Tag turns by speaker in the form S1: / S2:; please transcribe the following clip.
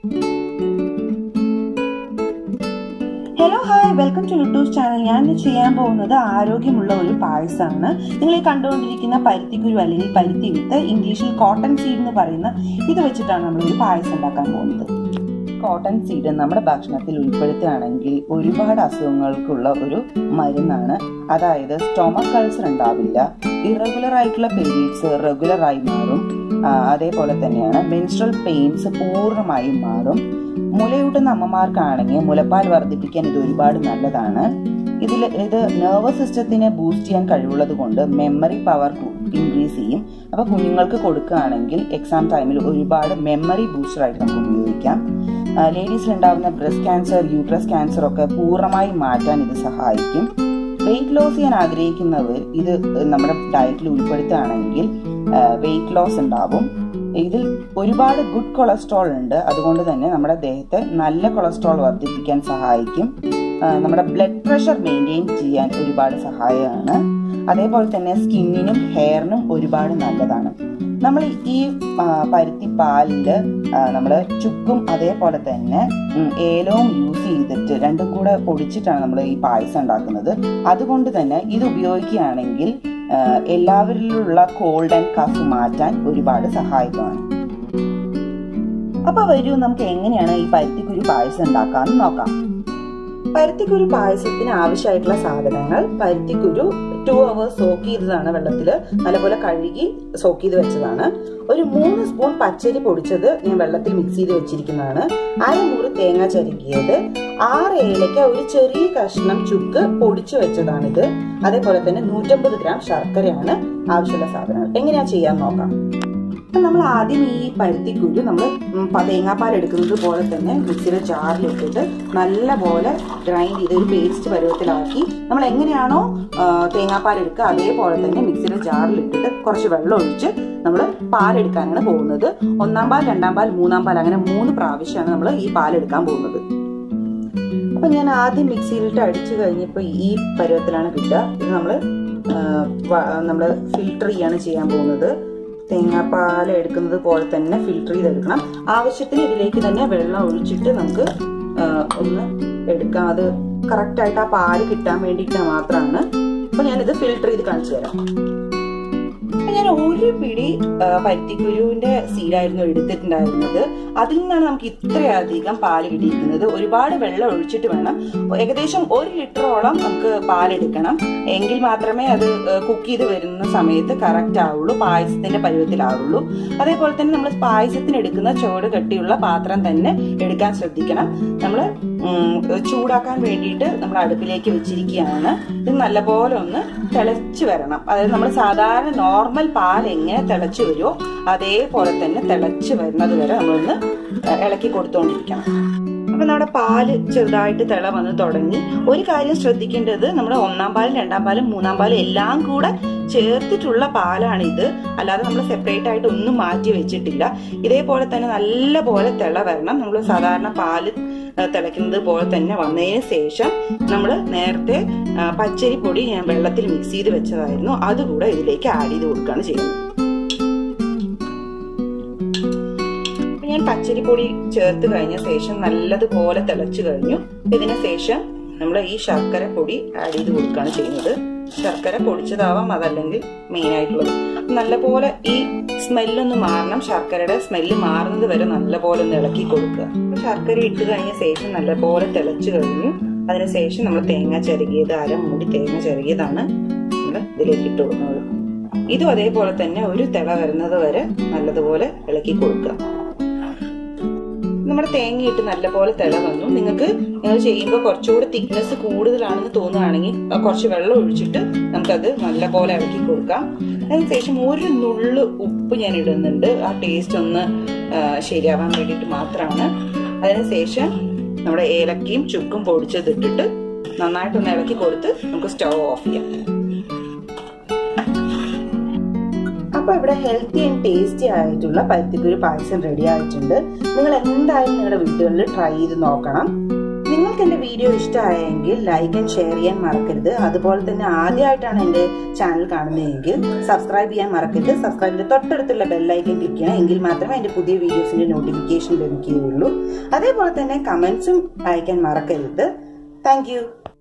S1: hello hi welcome to YouTube channel ഞാൻ ഇന്ന് ചെയ്യാൻ പോകുന്നത് ആരോഗ്യമുള്ള ഒരു പായസമാണ് നിങ്ങൾ ഈ കണ്ടുകൊണ്ടിരിക്കുന്ന പരുത്തിക്കുരു അല്ലെങ്കിൽ പരുത്തി വിത്ത് ഇംഗ്ലീഷിൽ കോട്ടൺ സീഡ് എന്ന് പറയുന്ന ഇത് വെച്ചിട്ടാണ് നമ്മൾ ഒരു പായസം ഉണ്ടാക്കാൻ പോകുന്നത് കോട്ടൺ സീഡ് നമ്മുടെ ഭക്ഷണത്തിൽ ഉൾപ്പെടുത്തുകയാണെങ്കിൽ ഒരുപാട് അസുഖങ്ങൾക്കുള്ള ഒരു മരുന്നാണ് അതായത് സ്റ്റൊമക് കൾസർ ഉണ്ടാവില്ല ഇറഗുലർ ആയിട്ടുള്ള പീരീഡ്സ് റെഗുലർ ആയി മാറും ആ, അതേപോലെ തന്നെയാണ് മെൻസ്ട്രൽ പെയിൻസ് പൂർണ്ണമായും മാറും മുലയൂട്ടുന്ന അമ്മമാർക്കാണെങ്കിൽ മുലപ്പാൽ വർദ്ധിപ്പിക്കാൻ ഇത് ഒരുപാട് നല്ലതാണ് ഇതിൽ ഇത് നെർവസ് സിസ്റ്റത്തിനെ ബൂസ്റ്റ് ചെയ്യാൻ കഴിവുള്ളത് കൊണ്ട് മെമ്മറി പവർ ഇൻക്രീസ് ചെയ്യും അപ്പൊ കുഞ്ഞുങ്ങൾക്ക് കൊടുക്കുകയാണെങ്കിൽ എക്സാം ടൈമിൽ ഒരുപാട് മെമ്മറി ബൂസ്റ്റർ ആയിട്ട് നമുക്ക് ഉപയോഗിക്കാം ലേഡീസിൽ ഉണ്ടാകുന്ന ബ്രസ്റ്റ് ക്യാൻസർ യൂട്രസ് ക്യാൻസർ ഒക്കെ പൂർണ്ണമായി മാറ്റാൻ ഇത് സഹായിക്കും വെയിറ്റ് ലോസ് ചെയ്യാൻ ആഗ്രഹിക്കുന്നവർ ഇത് നമ്മുടെ ഡയറ്റിൽ ഉൾപ്പെടുത്തുകയാണെങ്കിൽ വെയിറ്റ് ലോസ് ഉണ്ടാവും ഇതിൽ ഒരുപാട് ഗുഡ് കൊളസ്ട്രോൾ ഉണ്ട് അതുകൊണ്ട് തന്നെ നമ്മുടെ ദേഹത്തെ നല്ല കൊളസ്ട്രോൾ വർദ്ധിപ്പിക്കാൻ സഹായിക്കും ആ, നമ്മുടെ ബ്ലഡ് പ്രഷർ മെയിൻറ്റെയിൻ ചെയ്യാൻ ഒരുപാട് സഹായമാണ് അതേപോലെ തന്നെ സ്കിന്നിനും ഹെയറിനും ഒരുപാട് നല്ലതാണ് നമ്മൾ ഈ ആ, പരുത്തി പാലിൽ നമ്മൾ ചുക്കും അതേപോലെ തന്നെ ഉം, ഏലവും യൂസ് ചെയ്തിട്ട് രണ്ടും കൂടെ പൊടിച്ചിട്ടാണ് നമ്മൾ ഈ പായസം ഉണ്ടാക്കുന്നത് അതുകൊണ്ട് തന്നെ ഇത് ഉപയോഗിക്കുകയാണെങ്കിൽ ആ, എല്ലാവരിലുള്ള കോൾഡ് ആൻഡ് കഫ് മാറ്റാൻ ഒരുപാട് സഹായകമാണ് അപ്പൊ വരൂ നമുക്ക് എങ്ങനെയാണ് ഈ പരുത്തിക്കുരു പായസം ഉണ്ടാക്കാന്ന് നോക്കാം പരുത്തിക്കുരു പായസത്തിന് ആവശ്യമായിട്ടുള്ള സാധനങ്ങൾ പരുത്തിക്കുരു ടു അവേഴ്സ് സോക്ക് ചെയ്തതാണ് വെള്ളത്തിൽ നല്ലപോലെ കഴുകി സോക്ക് ചെയ്ത് വെച്ചതാണ് ഒരു മൂന്ന് സ്പൂൺ പച്ചരി പൊടിച്ചത് ഞാൻ വെള്ളത്തിൽ മിക്സ് ചെയ്ത് വെച്ചിരിക്കുന്നതാണ് അരമുറി തേങ്ങ ചരുക്കിയത് ആറ് ഏലയ്ക്ക ഒരു ചെറിയ കഷ്ണം ചുക്ക് പൊടിച്ചു വെച്ചതാണിത് അതേപോലെ തന്നെ നൂറ്റമ്പത് ഗ്രാം ശർക്കരയാണ് ആവശ്യമുള്ള സാധനങ്ങൾ എങ്ങനെയാ ചെയ്യാൻ നോക്കാം അപ്പൊ നമ്മൾ ആദ്യം ഈ പരുത്തിക്കുരു നമ്മൾ തേങ്ങാപ്പാൽ എടുക്കുന്നത് പോലെ തന്നെ മിക്സിയുടെ ജാറിലിട്ടിട്ട് നല്ല പോലെ ഗ്രൈൻഡ് ചെയ്ത് ഒരു പേസ്റ്റ് പരുവത്തിലാക്കി നമ്മൾ എങ്ങനെയാണോ ആ, തേങ്ങാപ്പാൽ എടുക്കുക അതേപോലെ തന്നെ മിക്സിയുടെ ജാറിലിട്ടിട്ട് കുറച്ച് വെള്ളം ഒഴിച്ച് നമ്മൾ പാലെടുക്കാനാണ് പോകുന്നത് ഒന്നാം പാൽ രണ്ടാം പാൽ മൂന്നാം പാൽ അങ്ങനെ മൂന്ന് പ്രാവശ്യമാണ് നമ്മൾ ഈ പാലെടുക്കാൻ പോകുന്നത് അപ്പൊ ഞാൻ ആദ്യം മിക്സിയിലിട്ട് അടിച്ചു കഴിഞ്ഞപ്പോൾ ഈ പരുവത്തിലാണ് കിട്ടുക ഇത് നമ്മൾ നമ്മൾ ഫിൽട്ടർ ചെയ്യാണ് ചെയ്യാൻ പോകുന്നത് തേങ്ങാപ്പാൽ എടുക്കുന്നത് പോലെ തന്നെ ഫിൽട്ടർ ചെയ്തെടുക്കണം ആവശ്യത്തിന് ഇതിലേക്ക് തന്നെ വെള്ളം ഒഴിച്ചിട്ട് നമുക്ക് ആ, ഒന്ന് എടുക്കാം അത് കറക്റ്റായിട്ട് ആ പാല് കിട്ടാൻ വേണ്ടിയിട്ട് മാത്രമാണ് അപ്പൊ ഞാനിത് ഫിൽട്ടർ ചെയ്ത് കാണിച്ചു തരാം അപ്പൊ ഞാൻ ഒരു പിടി ആ, പരുത്തിക്കുരുവിന്റെ സീഡായിരുന്നു എടുത്തിട്ടുണ്ടായിരുന്നത് അതിൽ നിന്നാണ് നമുക്ക് ഇത്രയധികം പാല് കിട്ടിയിരിക്കുന്നത് ഒരുപാട് വെള്ളം ഒഴിച്ചിട്ട് വേണം ഏകദേശം ഒരു ലിറ്ററോളം നമുക്ക് പാലെടുക്കണം എങ്കിൽ മാത്രമേ അത് കുക്ക് ചെയ്ത് വരുന്ന സമയത്ത് കറക്റ്റ് ആവുള്ളൂ പായസത്തിന്റെ പരുവത്തിലാവുള്ളൂ അതേപോലെ തന്നെ നമ്മൾ പായസത്തിന് എടുക്കുന്ന ചോട് കെട്ടിയുള്ള പാത്രം തന്നെ എടുക്കാൻ ശ്രദ്ധിക്കണം നമ്മൾ ചൂടാക്കാൻ വേണ്ടിയിട്ട് നമ്മൾ അടുപ്പിലേക്ക് വെച്ചിരിക്കുകയാണ് ഇത് നല്ലപോലെ ഒന്ന് തിളച്ച് വരണം അതായത് നമ്മൾ സാധാരണ നോർമൽ പാൽ എങ്ങനെ തിളച്ച് വരുമോ അതേപോലെ തന്നെ തിളച്ച് വരുന്നത് വരെ നമ്മളൊന്ന് ഏഹ്, ഇളക്കി കൊടുത്തുകൊണ്ടിരിക്കണം അപ്പൊ നമ്മുടെ പാല് ചെറുതായിട്ട് തിള വന്ന് തുടങ്ങി ഒരു കാര്യം ശ്രദ്ധിക്കേണ്ടത് നമ്മുടെ ഒന്നാം പാലും രണ്ടാം പാലും മൂന്നാം പാലും എല്ലാം കൂടെ ചേർത്തിട്ടുള്ള പാലാണ് ഇത് അല്ലാതെ നമ്മൾ സെപ്പറേറ്റ് ആയിട്ട് ഒന്നും മാറ്റി വെച്ചിട്ടില്ല ഇതേപോലെ തന്നെ നല്ല പോലെ തിള വരണം നമ്മൾ സാധാരണ പാല് ആ, തിളയ്ക്കുന്നത് പോലെ തന്നെ വന്നതിന് ശേഷം നമ്മൾ നേരത്തെ ആ, പച്ചരി പൊടി ഞാൻ വെള്ളത്തിൽ മിക്സ് ചെയ്ത് വെച്ചതായിരുന്നു അതുകൂടെ ഇതിലേക്ക് ആഡ് ചെയ്ത് കൊടുക്കുകയാണ് ചെയ്യുന്നത് അപ്പൊ ഞാൻ പച്ചരി പൊടി ചേർത്ത് കഴിഞ്ഞ ശേഷം നല്ലതുപോലെ തിളച്ചു കഴിഞ്ഞു ഇതിന് ശേഷം നമ്മൾ ഈ ശർക്കര പൊടി ആഡ് ചെയ്ത് കൊടുക്കുകയാണ് ചെയ്യുന്നത് ശർക്കര പൊടിച്ചതാവാം അതല്ലെങ്കിൽ മെയിൻ ആയിട്ടുള്ളത് നല്ലപോലെ ഈ സ്മെല്ലൊന്ന് മാറണം ശർക്കരയുടെ സ്മെല്ല് മാറുന്നത് വരെ നല്ലപോലെ ഒന്ന് ഇളക്കി കൊടുക്കുക അപ്പൊ ശർക്കര ഇട്ട് കഴിഞ്ഞ ശേഷം നല്ലപോലെ തിളച്ചു കഴിഞ്ഞു അതിനുശേഷം നമ്മൾ തേങ്ങ ചിരകിയത് അര മൂടി തേങ്ങ ചിരകിയതാണ് നമ്മൾ ഇതിലേക്ക് ഇട്ട് കൊടുക്കുന്നത് ഇതും അതേപോലെ തന്നെ ഒരു തിള വരുന്നത് വരെ നല്ലതുപോലെ ഇളക്കി കൊടുക്കുക നമ്മുടെ തേങ്ങയിട്ട് നല്ലപോലെ തിള വന്നു നിങ്ങൾക്ക് നിങ്ങൾ ചെയ്യുമ്പോൾ കുറച്ചുകൂടി തിക്നെസ് കൂടുതലാണെന്ന് തോന്നുകയാണെങ്കിൽ ആ കുറച്ച് വെള്ളം ഒഴിച്ചിട്ട് നമുക്കത് നല്ലപോലെ ഇളക്കി കൊടുക്കാം അതിനുശേഷം ഒരു നുള്ളു ഉപ്പ് ഞാൻ ഇടുന്നുണ്ട് ആ ടേസ്റ്റ് ഒന്ന് ആ, ശരിയാവാൻ വേണ്ടിയിട്ട് മാത്രമാണ് അതിനുശേഷം നമ്മുടെ ഏലക്കയും ചുക്കും പൊടിച്ചതിട്ടിട്ട് നന്നായിട്ടൊന്ന് ഇളക്കി കൊടുത്ത് നമുക്ക് സ്റ്റവ് ഓഫ് ചെയ്യാം അപ്പൊ ഇവിടെ ഹെൽത്തി ആൻഡ് ടേസ്റ്റി ആയിട്ടുള്ള പരുത്തിക്കുരു പായസം റെഡി ആയിട്ടുണ്ട് നിങ്ങൾ എന്തായാലും നിങ്ങളുടെ വീടുകളിൽ ട്രൈ ചെയ്ത് നോക്കണം നിങ്ങൾക്ക് എന്റെ എൻ്റെ വീഡിയോ ഇഷ്ടമായെങ്കിൽ ലൈക്ക് ആൻഡ് ഷെയർ ചെയ്യാൻ മറക്കരുത് അതുപോലെ തന്നെ ആദ്യമായിട്ടാണ് എൻ്റെ ചാനൽ കാണുന്നതെങ്കിൽ സബ്സ്ക്രൈബ് ചെയ്യാൻ മറക്കരുത് സബ്സ്ക്രൈബിൻ്റെ തൊട്ടടുത്തുള്ള ബെല്ലൈക്കൻ ക്ലിക്ക് ചെയ്യണം എങ്കിൽ മാത്രമേ എൻ്റെ പുതിയ വീഡിയോസിൻ്റെ നോട്ടിഫിക്കേഷൻ ലഭിക്കുകയുള്ളൂ അതേപോലെ തന്നെ കമൻസും അയക്കാൻ മറക്കരുത് താങ്ക്